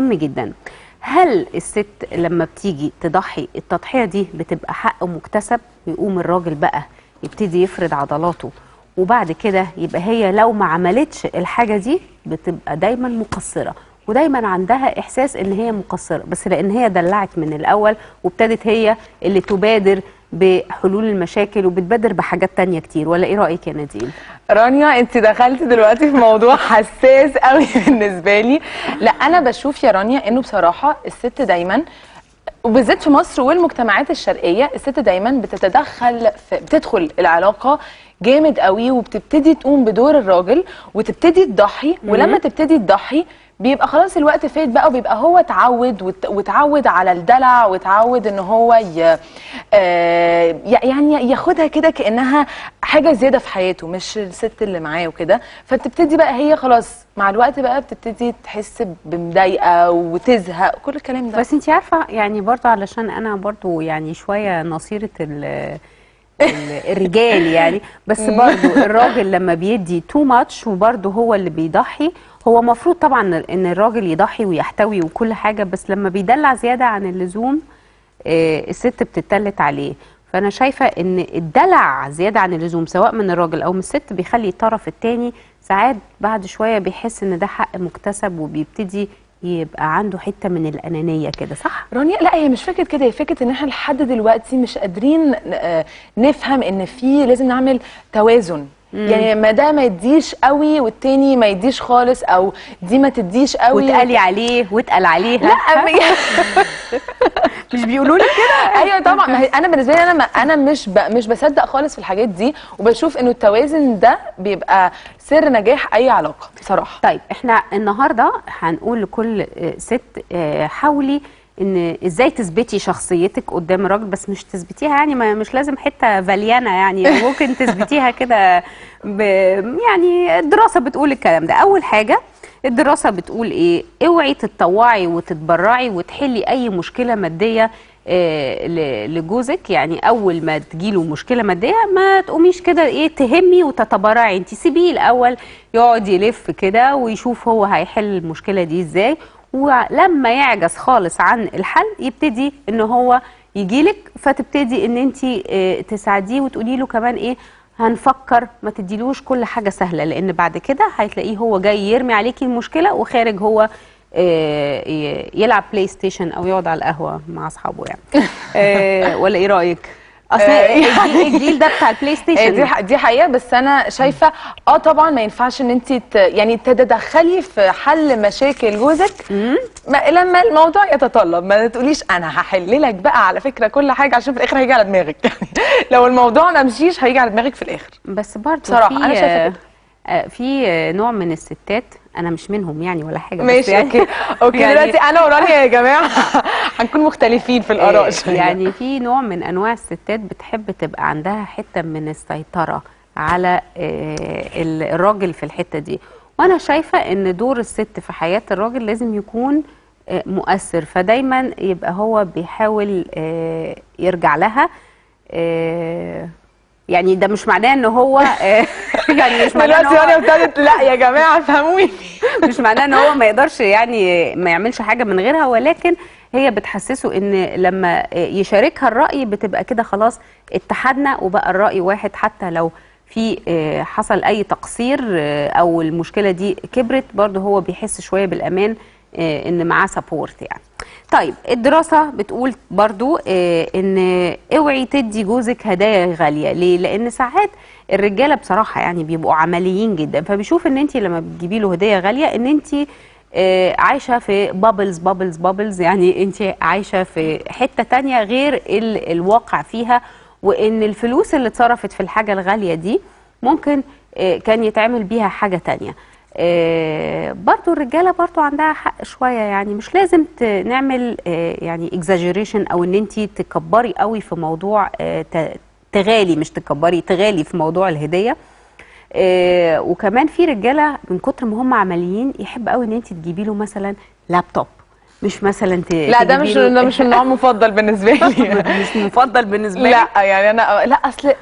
مهم جدا هل الست لما بتيجي تضحي التضحيه دي بتبقى حق مكتسب ويقوم الراجل بقى يبتدي يفرد عضلاته وبعد كده يبقى هي لو ما عملتش الحاجه دي بتبقى دايما مقصره ودايما عندها احساس ان هي مقصره بس لان هي دلعت من الاول وابتدت هي اللي تبادر بحلول المشاكل وبتبادر بحاجات تانية كتير ولا ايه رايك يا نادين رانيا انت دخلتي دلوقتي في موضوع حساس قوي بالنسبه لي لا انا بشوف يا رانيا انه بصراحه الست دايما وبالذات في مصر والمجتمعات الشرقيه الست دايما بتتدخل في بتدخل العلاقه جامد قوي وبتبتدي تقوم بدور الراجل وتبتدي تضحي ولما تبتدي تضحي بيبقى خلاص الوقت فات بقى وبيبقى هو اتعود وت- واتعود على الدلع واتعود ان هو ي... آه يعني ياخدها كده كانها حاجه زياده في حياته مش الست اللي معاه وكده فتبتدي بقى هي خلاص مع الوقت بقى بتبتدي تحس بمضايقه وتزهق كل الكلام ده بس انت عارفه يعني برضه علشان انا برضه يعني شويه نصيره ال ال- الرجال يعني بس برضه الراجل لما بيدي تو ماتش وبرضه هو اللي بيضحي هو مفروض طبعا ان الراجل يضحي ويحتوي وكل حاجه بس لما بيدلع زياده عن اللزوم آه، الست بتتلت عليه فانا شايفه ان الدلع زياده عن اللزوم سواء من الراجل او من الست بيخلي الطرف التاني ساعات بعد شويه بيحس ان ده حق مكتسب وبيبتدي يبقى عنده حته من الانانيه كده صح رانيا لا هي مش فكره كده هي فكره ان احنا لحد دلوقتي مش قادرين آه، نفهم ان في لازم نعمل توازن يعني ما ده ما يديش قوي والتاني ما يديش خالص او دي ما تديش قوي واتقالي عليه واتقل عليها لا مش بيقولوا لك كده ايوه طبعا ما هي انا بالنسبه لي انا ما انا مش ب... مش بصدق خالص في الحاجات دي وبشوف انه التوازن ده بيبقى سر نجاح اي علاقه بصراحه طيب احنا النهارده هنقول لكل آه، ست آه، حاولي ان ازاي تثبتي شخصيتك قدام الراجل بس مش تثبتيها يعني ما مش لازم حته فاليانه يعني ممكن تثبتيها كده ب- يعني الدراسه بتقول الكلام ده اول حاجه الدراسه بتقول ايه اوعي تتطوعي وتتبرعي وتحلي اي مشكله ماديه آه، ل- لجوزك يعني اول ما تجيله مشكله ماديه ما تقوميش كده ايه تهمي وتتبرعي انت سيبيه الاول يقعد يلف كده ويشوف هو هيحل المشكله دي ازاي ولما يعجز خالص عن الحل يبتدي ان هو يجيلك فتبتدي ان انت تساعديه وتقولي له كمان ايه هنفكر ما تديلوش كل حاجه سهله لان بعد كده هتلاقيه هو جاي يرمي عليكي المشكله وخارج هو آه، ي- يلعب بلاي ستيشن او يقعد على القهوه مع اصحابه يعني آه، ولا ايه رايك اصل آه، الجيل الجيل ده بتاع البلاي آه، ستيشن دي ح- دي حقيقه بس انا شايفه اه طبعا ما ينفعش ان انت ت... يعني تتدخلي في حل مشاكل جوزك ما لما الموضوع يتطلب ما تقوليش انا هحل لك بقى على فكره كل حاجه عشان في الاخر هيجي على دماغك يعني لو الموضوع ما مشيش هيجي على دماغك في الاخر بس برضه بصراحة، في أنا شايفة كده. آه، في آه، نوع من الستات انا مش منهم يعني ولا حاجه بس ماشي يعني اوكي اوكي يعني- دلوقتي انا ورانيا يا جماعه هنكون مختلفين في الاراء آه، شوية. يعني في نوع من انواع الستات بتحب تبقى عندها حته من السيطره على آه، ال- الراجل في الحته دي وانا شايفه ان دور الست في حياه الراجل لازم يكون آه، مؤثر فدايما يبقى هو بيحاول آه، يرجع لها آه، يعني ده مش معناه ان هو آه، يعني مش معناه ان دلوقتي هو رانيا ابتدت لا يا جماعه فهموني مش معناه ان هو ما يقدرش يعني ما يعملش حاجه من غيرها ولكن هي بتحسسه ان لما يشاركها الراي بتبقى كده خلاص اتحدنا وبقى الراي واحد حتى لو في آه، حصل اي تقصير آه، او المشكله دي كبرت برضه هو بيحس شويه بالامان آه، ان معاه سبورت يعني طيب الدراسة بتقول برضو آه، ان اوعي تدي جوزك هدايا غالية ليه؟ لان ساعات الرجالة بصراحة يعني بيبقوا عمليين جدا فبيشوف ان انت لما بتجيبي له هدية غالية ان انت آه، عايشة في بابلز بابلز بابلز يعني انت عايشة في حتة تانية غير ال- الواقع فيها وان الفلوس اللي اتصرفت في الحاجة الغالية دي ممكن آه، كان يتعمل بيها حاجة تانية آه، برضو الرجالة برضو عندها حق شوية يعني مش لازم ت- نعمل آه، يعني exaggeration او ان انت تكبري قوي في موضوع آه، ت- تغالي مش تكبري تغالي في موضوع الهدية آه، وكمان في رجالة من كتر ما هم عمليين يحب قوي ان انت تجيبي له مثلا لابتوب مش مثلا ت... لا ده تجيبي مش له- ده مش النوع المفضل بالنسبه لي مش مفضل بالنسبة لي لا يعني انا لا اصل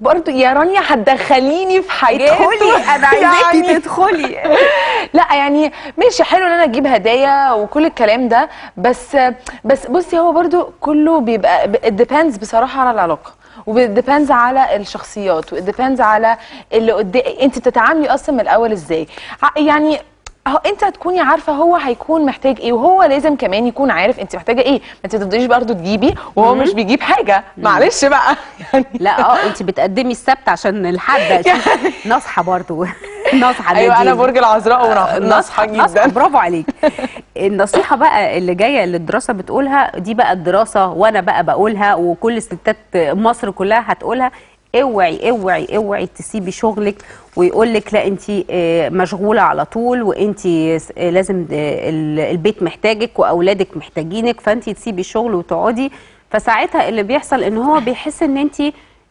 برضو يا رانيا هتدخليني في حاجات ادخلي انا عايزاكي يعني- تدخلي لا يعني ماشي حلو ان انا اجيب هدايا وكل الكلام ده بس بس بصي هو برضو كله بيبقى ديبيندز بصراحه على العلاقه وديبيندز على الشخصيات وديبيندز على اللي قدام انت بتتعاملي اصلا من الاول ازاي ع- يعني هو انت هتكوني عارفه هو هيكون محتاج ايه وهو لازم كمان يكون عارف انت محتاجه ايه ما انت ما تفضليش برضه تجيبي وهو مش بيجيب حاجه معلش بقى يعني لا اه انت بتقدمي السبت عشان الحد عشان ناصحه برضو ناصحه ايوه انا نادين. برج العذراء وناصحه ناصحة جدا برافو عليك النصيحة بقى اللي جاية اللي الدراسة بتقولها دي بقى الدراسة وانا بقى بقولها وكل ستات مصر كلها هتقولها اوعي اوعي اوعي تسيبي شغلك ويقول لك لا انت مشغوله على طول وانت لازم آه، ال- البيت محتاجك واولادك محتاجينك فانت تسيبي الشغل وتقعدي فساعتها اللي بيحصل ان هو بيحس ان انت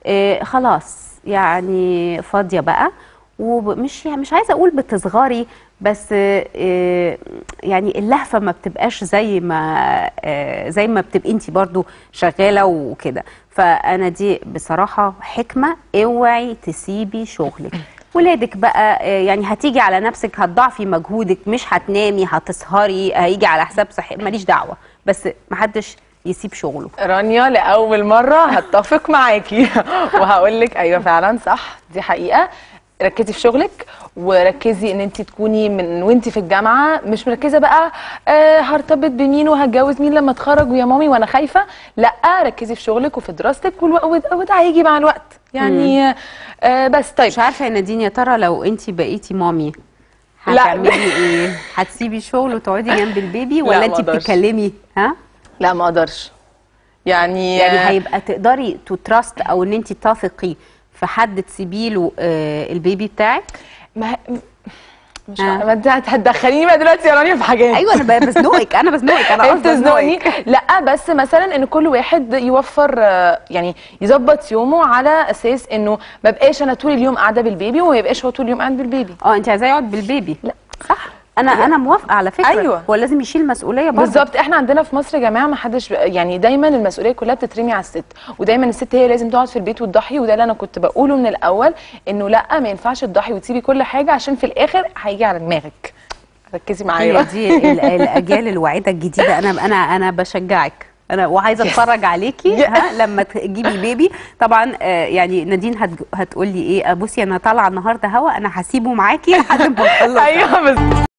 خلاص يعني فاضيه بقى ومش يعني مش عايزه اقول بتصغري بس آه، يعني اللهفه ما بتبقاش زي ما آه، زي ما بتبقي انت برضو شغاله وكده فانا دي بصراحه حكمه اوعي تسيبي شغلك ولادك بقى آه، يعني هتيجي على نفسك هتضاعفي مجهودك مش هتنامي هتسهري هيجي على حساب صحي ماليش دعوه بس محدش يسيب شغله رانيا لاول مره هتفق معاكي وهقول لك ايوه فعلا صح دي حقيقه ركزي في شغلك وركزي ان انت تكوني من وانت في الجامعه مش مركزه بقى آه هرتبط بمين وهتجوز مين لما اتخرج ويا مامي وانا خايفه لا ركزي في شغلك وفي دراستك والو- وده وده هيجي مع الوقت يعني آه بس طيب مش عارفه يا نادين يا ترى لو انت بقيتي مامي لا. هتعملي ايه هتسيبي الشغل وتقعدي جنب البيبي لا، ولا ما انت أقدرش. بتتكلمي ها لا ما اقدرش يعني يعني هيبقى تقدري تو تراست او ان انت تثقي في حد تسيبي له آه البيبي بتاعك ما مش آه. عارفة، ما انت هتدخليني بقى دلوقتي يا رانيا في حاجات ايوه انا ب- بزنقك انا بزنقك انا انت قصدي زنقني أزنقك. لا بس مثلا ان كل واحد يوفر آه، يعني يظبط يومه على اساس انه ما بقاش انا طول اليوم قاعده بالبيبي وما يبقاش هو طول اليوم قاعد بالبيبي اه انت عايزاه يقعد بالبيبي لا. صح انا انا موافقه على فكره أيوة. هو لازم يشيل مسؤوليه برضه بالظبط احنا عندنا في مصر يا جماعه ما حدش يعني دايما المسؤوليه كلها بتترمي على الست ودايما الست هي لازم تقعد في البيت وتضحي وده اللي انا كنت بقوله من الاول انه لا ما ينفعش تضحي وتسيبي كل حاجه عشان في الاخر هيجي على دماغك ركزي هي معايا دي ال- الاجيال الواعده الجديده انا انا انا بشجعك انا وعايزه اتفرج عليكي ها لما تجيبي بيبي طبعا آه، يعني نادين هت هتقول لي ايه آه، بصي انا طالعه النهارده هوا انا هسيبه معاكي لحد ما نخلص ايوه بس